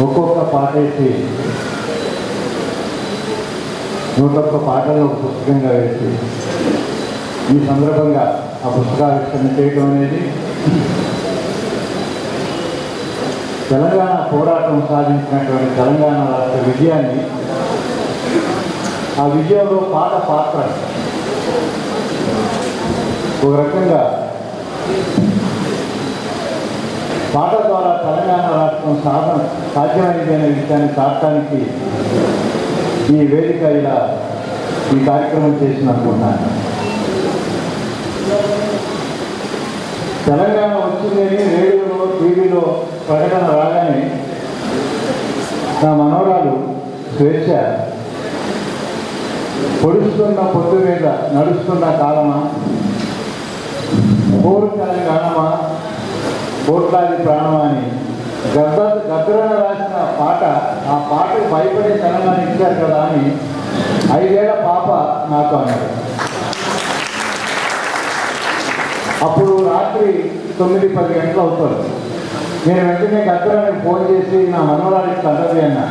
ఒక్కొక్క పాట వేసి నూట ఒక్క పాటలు ఒక పుస్తకంగా వేసి ఈ సందర్భంగా ఆ పుస్తకావిష్కరణ చేయడం అనేది తెలంగాణ పోరాటం సాధించినటువంటి తెలంగాణ రాష్ట్ర విజయాన్ని ఆ విజయంలో పాట పాత్ర ఒక రకంగా పాట ద్వారా తెలంగాణ రాష్ట్రం సాధన సాధ్యమైంది అనే విషయాన్ని చాటడానికి ఈ వేదిక ఇలా ఈ కార్యక్రమం చేసినట్టున్నాను తెలంగాణ వచ్చిందని రేడియోలో టీవీలో ప్రకటన రాగానే నా మనవరాలు స్వేచ్ఛ పొడుస్తున్న పొద్దు మీద నడుస్తున్న కాలమా పోరు తెలంగాణమా కోట్లాది ప్రాణమా అని గద్ద గద్దరన రాసిన పాట ఆ పాటకు భయపడే తెలంగాణ ఇచ్చారు కదా అని ఐదేళ్ల పాప నాతో అన్నాడు అప్పుడు రాత్రి తొమ్మిది పది గంటలు అవుతాడు నేను వెంటనే గద్దరానికి ఫోన్ చేసి నా మనవరానికి కన్నది అన్నా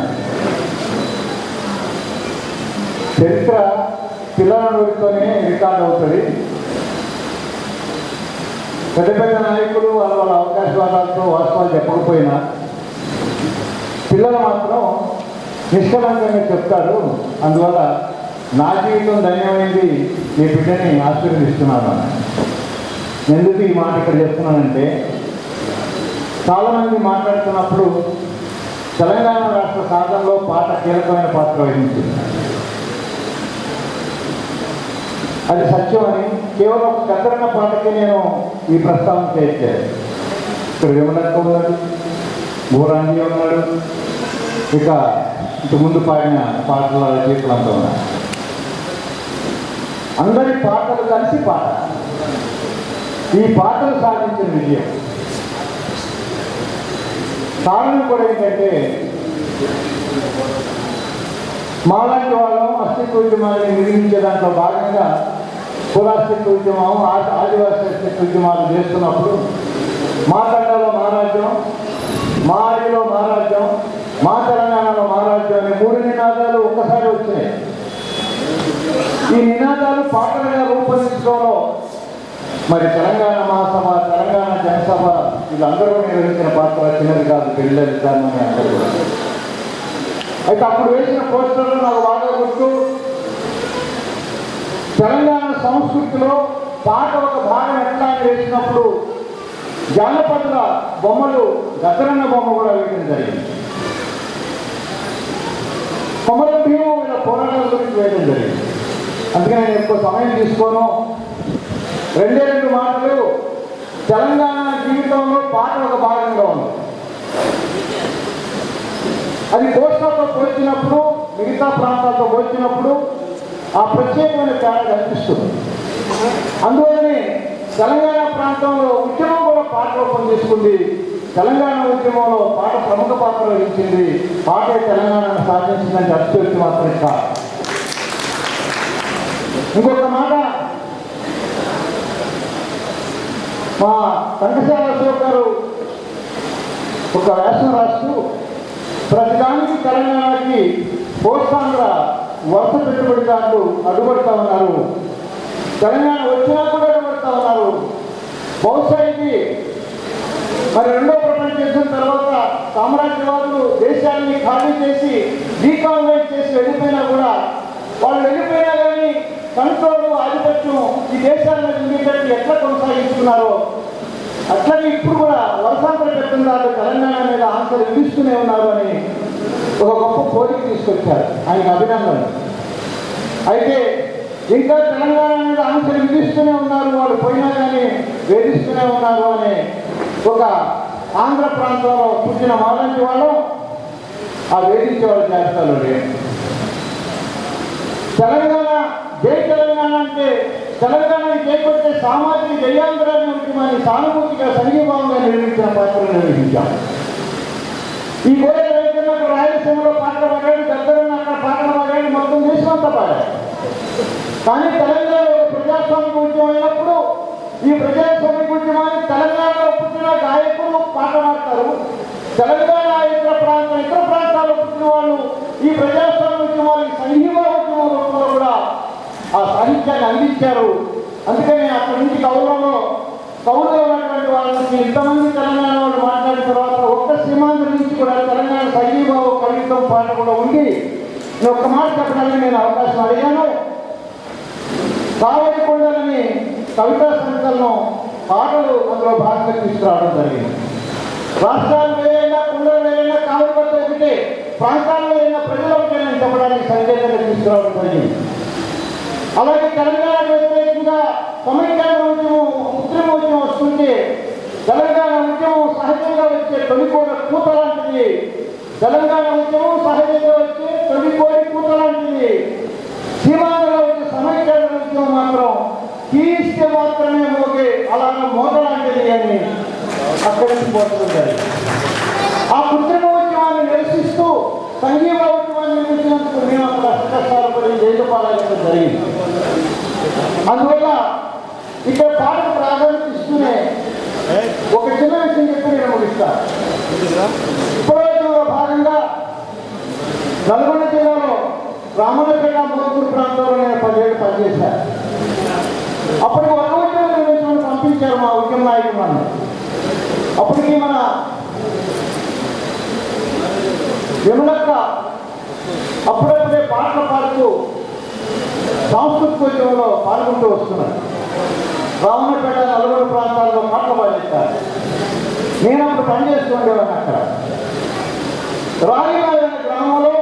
చరిత్ర పిల్లల నోటితోనే రికార్డ్ అవుతుంది పెద్ద పెద్ద నాయకులు వాళ్ళ వాళ్ళ అవకాశవాదాలతో వాస్తవాలు చెప్పకపోయినా పిల్లలు మాత్రం నిష్కలంకంగా చెప్తారు అందువల్ల నా జీవితం ధన్యమైంది మీ బిడ్డని ఆశీర్వదిస్తున్నాను అన్నాడు. ఎందుకు ఈ మాట ఇక్కడ చెప్తున్నానంటే చాలామంది మాట్లాడుతున్నప్పుడు తెలంగాణ రాష్ట్ర సాధనలో పాట కీలకమైన పాత్ర వహించింది అది సత్యం అని కేవలం ఒక కద్దరన్న పాటకే నేను ఈ ప్రస్తావన చేశాను ఇక్కడ విమలక్క ఉన్నాడు భూరాంజీ ఉన్నాడు ఇక ఇంత ముందు పాడిన పాటల రచయితలంతా ఉన్నారు అందరి పాటలు కలిసి పాట ఈ పాటలు సాధించిన విజయం కారణం కూడా ఏంటంటే మాలాంటి వాళ్ళం అస్తిత్వ ఉద్యమాన్ని నిర్మించే దాంట్లో భాగంగా కులాస్తిత్వ ఉద్యమం ఆ- ఆదివాసీ అస్తిత్వ ఉద్యమాలు చేస్తున్నప్పుడు మా తండలో మా రాజ్యం మా అడవిలో మా రాజ్యం మా తెలంగాణలో మా రాజ్యం అనే మూడు నినాదాలు ఒక్కసారి వచ్చినాయి ఈ నినాదాలు పాటలుగా రూపొందించడంలో మరి తెలంగాణ మహాసభ తెలంగాణ జనసభ వీళ్ళందరూ నిర్వహించిన పాత్ర చిన్నది కాదు పెళ్ళది కాదు అని అందరూ కూడా అయితే అప్పుడు వేసిన పోస్టర్లు నాకు బాగా గుర్తు తెలంగాణ సంస్కృతిలో పాట ఒక భాగం ఎట్లా అని వేసినప్పుడు జానపదుల బొమ్మలు గద్దరన్న బొమ్మ కూడా వేయడం జరిగింది కొమర భీము వీళ్ళ పోరాటాల గురించి వేయడం జరిగింది అందుకని నేను ఎక్కువ సమయం తీసుకోను రెండే రెండు మాటలు తెలంగాణ జీవితంలో పాట ఒక భాగంగా ఉంది అది కోస్తాతో పోల్చినప్పుడు మిగతా ప్రాంతాలతో పోల్చినప్పుడు ఆ ప్రత్యేకమైన తేడా కనిపిస్తుంది అందువల్లనే తెలంగాణ ప్రాంతంలో ఉద్యమం కూడా పాట రూపం తీసుకుంది తెలంగాణ ఉద్యమంలో పాట ప్రముఖ పాత్ర వహించింది పాటే తెలంగాణను సాధించిందని అత్యుక్తి మాత్రమే కాదు ఇంకొక మాట మా కంఠశాల అశోక్ గారు ఒక వ్యాసం రాస్తూ ప్రతిదానికి తెలంగాణకి పోస్తాంధ్ర వరుస పెట్టుబడిదారులు అడ్డుపడతా ఉన్నారు తెలంగాణ వచ్చినా కూడా అడ్డుపడతా ఉన్నారు బహుశా ఇది మరి రెండో ప్రపంచ యుద్ధం తర్వాత సామ్రాజ్యవాదులు దేశాన్ని ఖాళీ చేసి డీకాలనైజ్ చేసి వెళ్ళిపోయినా కూడా వాళ్ళు వెళ్ళిపోయినా కానీ కంట్రోల్ ఆధిపత్యం ఈ దేశాల మీద ఉండేటట్టు ఎట్లా కొనసాగిస్తున్నారో అట్లనే ఇప్పుడు కూడా వలసాంతర పెట్టున్నారు తెలంగాణ మీద ఆన్సర్ విధిస్తూనే ఉన్నారు అని ఒక గొప్ప పోలిక తీసుకొచ్చారు ఆయనకు అభినందనలు అయితే ఇంకా తెలంగాణ మీద ఆన్సర్ విధిస్తూనే ఉన్నారు వాళ్ళు పోయినా కానీ వేధిస్తూనే ఉన్నారు అనే ఒక ఆంధ్ర ప్రాంతంలో పుట్టిన మాలాంటి వాళ్ళు ఆ వేధించే వాళ్ళు చేస్తారు తెలంగాణ జై తెలంగాణ అంటే తెలంగాణని చేపట్టే సామాజిక జయాంధ్రాన్ని ఉద్యమాన్ని సానుభూతిగా సంఘీభావంగా నిర్మించిన పాత్రను నిర్వహించాం ఈ గోడ రైతులకు రాయలసీమలో పాటలు పాడాడు దగ్గరున్న అక్కడ పాటలు పాడాడు మొత్తం దేశమంతా పాడాడు కానీ తెలంగాణ ఒక ప్రజాస్వామిక ఉద్యమం అయినప్పుడు ఈ ప్రజాస్వామిక ఉద్యమాన్ని తెలంగాణలో పుట్టిన గాయకులు పాట పాడతారు తెలంగాణ ఇతర ప్రాంతం ఇతర ప్రాంతాల్లో పుట్టిన వాళ్ళు ఈ ప్రజాస్వామ్య ఉద్యమాలు ఈ సంఘీభావ ఉద్యమం రూపంలో కూడా ఆ సాహిత్యాన్ని అందించారు అందుకని అక్కడి నుంచి కౌరంలో కౌరులో ఉన్నటువంటి వాళ్ళకి ఇంతమంది తెలంగాణ వాళ్ళు మాట్లాడిన తర్వాత ఒక్క సీమాంధ్ర నుంచి కూడా తెలంగాణ సంఘీభావ కవిత్వం పాట కూడా ఉంది నేను ఒక్క మాట చెప్పడానికి నేను అవకాశం అడిగాను కావలి కొండలని కవితా సంకలనం పాటలు అందులో భాగంగా తీసుకురావడం జరిగింది రాష్ట్రాలు వేరైనా కుండలు వేరైనా కావలి వద్ద ఒకటే ప్రాంతాలు వేరైనా ప్రజలు ఒకటే నేను చెప్పడానికి సంకేతంగా తీసుకురావడం జరిగింది అలాగే తెలంగాణ వ్యతిరేకంగా సమైక్యాంధ్ర ఉద్యమం ఉద్యమ ఉద్యమం వస్తుంటే తెలంగాణ ఉద్యమం సహజంగా వచ్చే తొలికోడ కూత లాంటిది తెలంగాణ ఉద్యమం సహజంగా వచ్చే తొలికోడి కూత లాంటిది సీమాంధ్రలో వచ్చే సమైక్యాంధ్ర ఉద్యమం మాత్రం తీస్తే మాత్రమే మోగే అలా మోత లాంటిది అని అక్కడి నుంచి పోతుంది ఆ కృత్రిమ ఉద్యమాన్ని నిరసిస్తూ సంఘీవ ఉద్యమాన్ని నిర్మించినందుకు మేము అక్కడ అష్టకష్టాలు పడి జైలు పాలన జరిగింది అందువల్ల ఇక్కడ పాటకు ప్రాధాన్యత ఇస్తూనే ఒక చిన్న విషయం చెప్పి నేను ముగిస్తాను ఇప్పుడో భాగంగా నల్గొండ జిల్లాలో రామన్నపేట మోదూరు ప్రాంతంలో నేను పదిహేడు పనిచేశాను అప్పటికి ఒక ఉద్యమం నిర్మించమని పంపించారు మా ఉద్యమ నాయకులు నన్ను అప్పటికి మన విమలక్క అప్పుడప్పుడే పాటలు పాడుతూ సాంస్కృతిక ఉద్యమంలో పాల్గొంటూ వస్తున్నారు రావణపేట నలుగురు ప్రాంతాల్లో పాటలు పాడేస్తారు నేను అప్పుడు పనిచేస్తూ ఉండేవాడిని అక్కడ రాగిబాయి అనే గ్రామంలో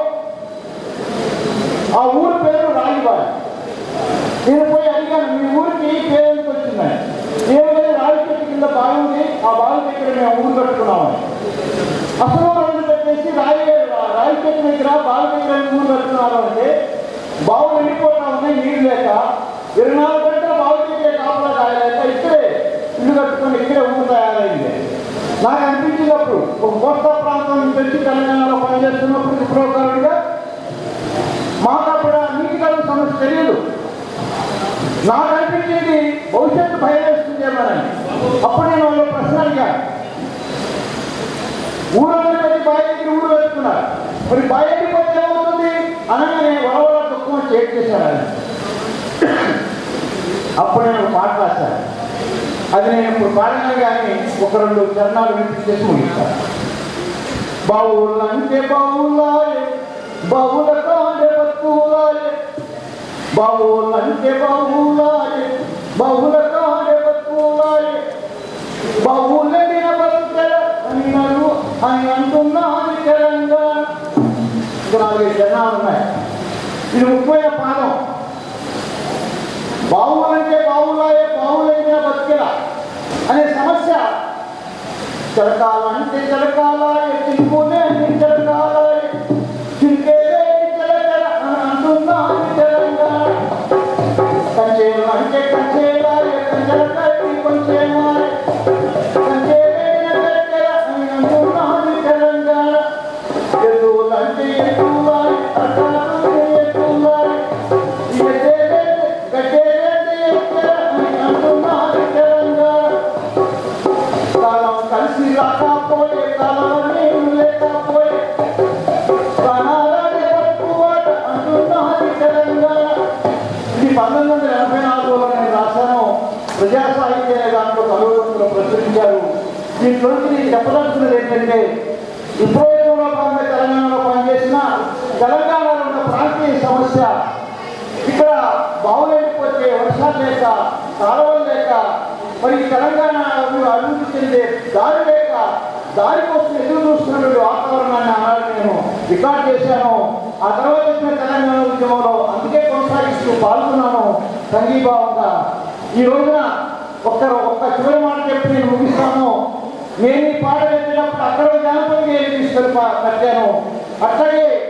ఆ ఊరి పేరు రాగిబాయి నేను పోయి అడిగాను మీ ఊరికి పేరు ఎందుకు వచ్చిందని ఏమైనా రాగి చెట్టు కింద బాగుంది ఆ బావి దగ్గర మేము ఊరు కట్టుకున్నామని అసలు రెండు పెట్టేసి రాయి రాయి చెట్టు దగ్గర బావి దగ్గర ఊరు కట్టుకున్నారు అంటే బావులు ఎండిపోతా ఉన్నాయి నీళ్ళు లేక ఇరవై నాలుగు గంటల బావి దగ్గర కాపలా కాయలేక ఇక్కడే ఇల్లు కట్టుకొని ఇక్కడే ఊరు తయారైంది నాకు అనిపించినప్పుడు ఒక కోస్తా ప్రాంతం నుంచి వచ్చి తెలంగాణలో పనిచేస్తున్నప్పుడు ప్రోగ్రామ్గా మాకు అప్పుడు ఆ నీటి కలుగు సమస్య తెలియదు నాకు అనిపించేది భవిష్యత్తు భయం వేస్తుందేమోనని అప్పుడు నేను వాళ్ళు ప్రశ్న అడిగాను ఊరందరూ వెళ్ళి బాయ్ దగ్గర ఊరు పెట్టుకున్నారు మరి బాయ్ దగ్గరికి పోతే ఏమవుతుంది అనగానే వరవల దుఃఖం చేట్ చేశాను ఆయన అప్పుడు నేను ఒక పాట రాశాను అది నేను ఇప్పుడు పాడినా కానీ ఒక రెండు చరణాలు వినిపించేసి ముగిస్తాను బావులంటే బావులాయే బావుల కాండే బతుకులాయే బావులంటే బావులాయే బావుల కాండే బతుకులాయే బావులడిన బతుకల అని నన్ను అని అంటున్నాను తెలంగాణ ఇంకా నాలుగైదు జనాలు ఉన్నాయి ఇది ముఖ్యమైన పాదం బావులంటే బావులాయే బావులడిన బతుకెల అనే సమస్య చిరకాలంటే చిరకాలాయే చిరుకునే చిరకాలాయే చిరికేదే చిరకల అని అంటున్నాను తెలంగాణ కంచేలు అంటే కంచేలాయే కంచెల కట్టి కొంచెమాయే కంచేలైన కట్టెల అని అంటున్నాను తెలంగాణ ఎద్దులంటే ఎద్దులాయే అట్టాలంటే ఎద్దులాయే ఎద్దేలే గడ్డేలంటే ఎక్కల అని అంటున్నాను తెలంగాణ కాలం కలిసి రాకపోయే కాలం నేను లేకపోయే ప్రాణాలని పట్టువాట అంటున్నది తెలంగాణ ఇది పంతొమ్మిది వందల ఎనభై నాలుగులో నేను రాశాను ప్రజా సాహిత్య అనే దాంట్లో కలుగులో ప్రచురించారు దీంట్లో నేను చెప్పదలుచుకున్నది ఏంటంటే విప్లవంలో భాగంగా తెలంగాణలో పనిచేసిన తెలంగాణలో ఉన్న ప్రాంతీయ సమస్య ఇక్కడ బావులు ఎండిపోతే వర్షాలు లేక కాలువలు లేక మరి తెలంగాణ అభి- అభివృద్ధి చెందే దారి లేక దారి కోసం ఎదురు చూస్తున్నటువంటి వాతావరణాన్ని ఆనాడు నేను రికార్డ్ చేశాను ఆ తర్వాత వచ్చిన తెలంగాణ ఉద్యమంలో అందుకే కొనసాగిస్తూ పాల్గొన్నాను సంఘీభావంగా ఈ రోజున ఒక్క ఒక్క చివరి మాట చెప్పి నేను ముగిస్తాను నేను ఈ పాట పెట్టినప్పుడు అక్కడ జానపద గేయం తీసుకొని పా- కట్టాను అట్లాగే